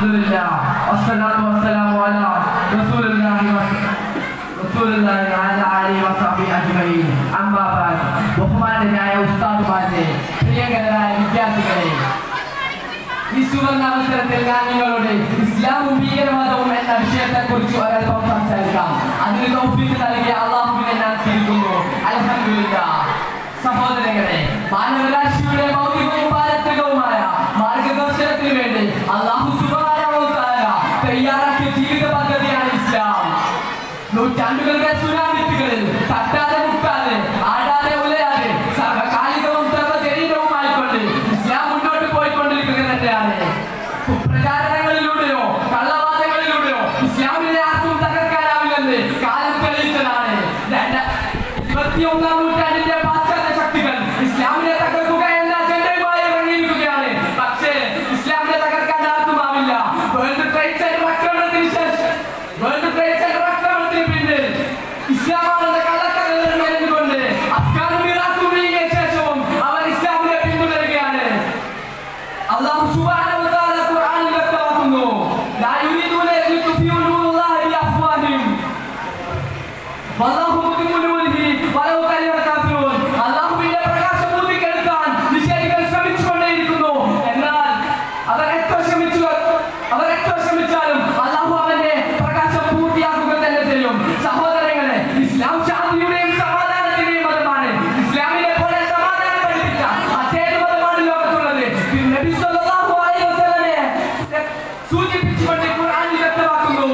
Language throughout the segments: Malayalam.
അൽഹംദുലില്ലാ വസ്സലാത്തു വസ്സലാമു അലാ റസൂലില്ലാഹി വസ- റസൂലില്ലാഹി വഅലാ ആലിഹി വസഹ്ബിഹി അജ്മഈൻ അമ്മാ ബഅദ് ബഹുമാനരായ ഉസ്താദുമാരെ പ്രിയങ്കരായ വിദ്യാർത്ഥികളെ ഈ സുവർണ അവസരത്തിൽ ഞാൻ നിങ്ങളോട് ഇസ്ലാമും ഭീകരവാദവും എന്ന വിഷയത്തെ കുറിച്ച് ഒരൽപ്പം സംസാരിക്കാം അതിന് തൗഫീഖ് നൽകിയ അള്ളാഹുവിനെ ഞാൻ തിരിക്കുന്നു അൽഹംദുലില്ലാ സഹോദരങ്ങളെ മാനവരാശിയുടെ ഭൗതികവും പാരത്രികവുമായ മാർഗദർശനത്തിന് വേണ്ടി അള്ളാഹു സുബ്ഹാനഹു വ തആല തയ്യാറാക്കിയ ജീവിത പദ്ധതിയാണ് ഇസ്ലാം നൂറ്റാണ്ടുകളുടെ സുനാമിത്തുകളിൽ തട്ടാതെ മുട്ടാതെ ആടാതെ ഉലയാതെ സർവകാലികവും സർവജനീനവുമായിക്കൊണ്ട് ഇസ്ലാം മുന്നോട്ട് പോയിക്കൊണ്ടിരിക്കുക തന്നെയാണ് കുപ്രചാരണങ്ങളിലൂടെയോ കള്ളവാദങ്ങളിലൂടെയോ ഇസ്ലാമിനെ ആർക്കും തകർക്കാനാവില്ലെന്ന് കാലം തെളിയിച്ചതാണ് രണ്ട- ഇരുപത്തിയൊന്നാം നൂറ്റാണ്ടിന്റെ പാശ്ചാത്യ ശക്തികൾ ഇസ്ലാമിനെ തകർക്കുക എന്ന അജണ്ടയുമായി ഇറങ്ങിയിരിക്കുകയാണ് പക്ഷേ ഇസ്ലാമിനെ തകർക്കാൻ ആർക്കുമാവില്ല വേൾഡ് ട്രേഡ് സെന്റർ ആക്രമണത്തിന് ശേഷം വേൾഡ് ട്രേഡ് സെന്റർ ആക്രമണത്തിന് പിന്നിൽ ഇസ്ലാമാണെന്ന കള്ളക്കഥകൾ മെനഞ്ഞുകൊണ്ട് അഫ്ഗാനും ഇറാഖും വീങ്ങിയ ശേഷവും അവർ ഇസ്ലാമിനെ പിന്തുടരുകയാണ് അല്ലാഹു സുബ്ഹാനഹു വ തആല ഖുർആനിൽ വ്യക്തമാക്കുന്നു ലാ യുരീദൂന ലിയുത്ഫിഉ നൂറല്ലാഹി ബിഅഫ്വാഹിഹിം വല്ലാഹു മുതിമ്മു നൂരിഹി വലൗ കരിഹൽ കാഫിറൂൻ അല്ലാഹുവിന്റെ പ്രകാശം ഊതിക്കെടുക്കാൻ നിഷേധികൾ ശ്രമിച്ചുകൊണ്ടേയിരിക്കുന്നു എന്നാൽ അവർ എത്ര ശ്രമിച്ചു അവർ എത്ര ശ്രമിച്ചാലും അല്ലാഹു അവന്റെ പ്രകാശം പൂർത്തിയാക്കുക തന്നെ ചെയ്യും സഹോദരങ്ങളെ ഇസ്ലാം ശാന്തിയുടെയും സമാധാനത്തിന്റെയും മതമാണ് ഇസ്ലാമിനെ പോലെ സമാധാനം പഠിപ്പിച്ച മറ്റേത് മതമാണ് ലോകത്തുള്ളത് നബി സല്ലല്ലാഹു അലൈഹി വസല്ലമയെ സൂചിപ്പിച്ചുകൊണ്ട് ഖുർആനിൽ വ്യക്തമാക്കുന്നു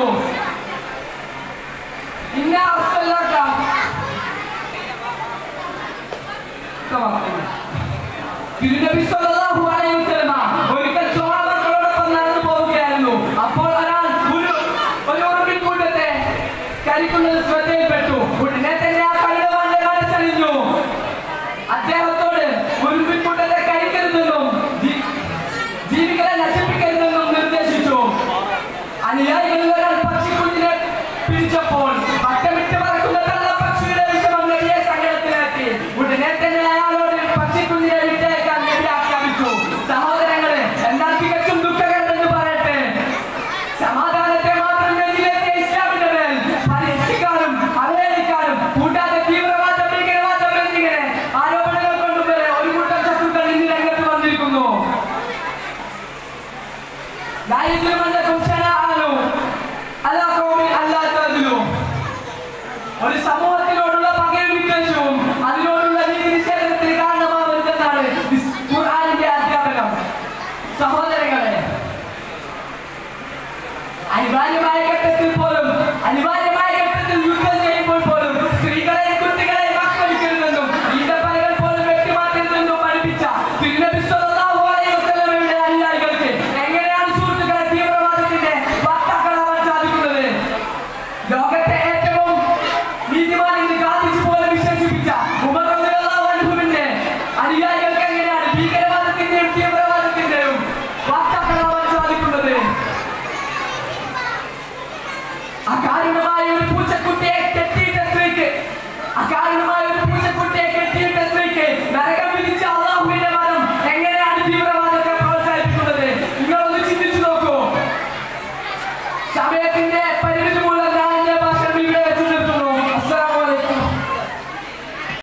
ഇന്നാ അർസൽനാക തിരുനബി സല്ലല്ലാഹു അലൈഹി വസല്ലമ ഒരിക്കൽ ചോളമക്കളോടൊപ്പം നടന്നു പോവുകയായിരുന്നു അപ്പോൾ ഒരാൾ ഒരു ഒരു ഉറുമ്പിൻ കൂട്ടത്തെ കരിക്കുന്നത് ശ്രദ്ധയിൽപ്പെട്ടു ഉടനെ തന്നെ ആ കഴുതവാന്റെ മനസ്സറിഞ്ഞു അദ്ദേഹത്തോട് ഉറുമ്പിൻ കൂട്ടത്തെ കരിക്കരുതെന്നും ജീ- ജീവികളെ നശിപ്പിക്കരുതെന്നും നിർദ്ദേശിച്ചു അനുയായികളിൽ ഒരാൾ പക്ഷിക്കുഞ്ഞിനെ പിടിച്ചപ്പോൾ വട്ടമിട്ട് പറക്കുന്ന തള്ളപ്പക്ഷിയുടെ വിഷമം നബിയെ സങ്കടത്തിലാക്കി ഉടനെ തന്നെ അയാളോട് പക്ഷിക്കുഞ്ഞിനെ വിട്ടേക്കാൻ നബി ആജ്ഞാപിച്ചു സഹോദരങ്ങളെ എന്നാൽ തികച്ചും ദുഃഖകരമെന്ന് പറയട്ടെ സമാധാനത്തെ മാത്രം നെഞ്ചിലേറ്റിയ ഇസ്ലാമിന്റെ മേൽ പരീക്ഷിക്കാനും അവഹേളിക്കാനും കൂട്ടാതെ തീവ്രവാദം ഭീകരവാദം എന്നിങ്ങനെ ആരോപണങ്ങൾ കൊണ്ടുവരെ ഒരു കൂട്ടം ശത്രുക്കൾ ഇന്ന് രംഗത്ത് വന്നിരിക്കുന്നു لا يجرمنكم شنآن على قوم ألا تعدلوا ഒരു സമൂഹം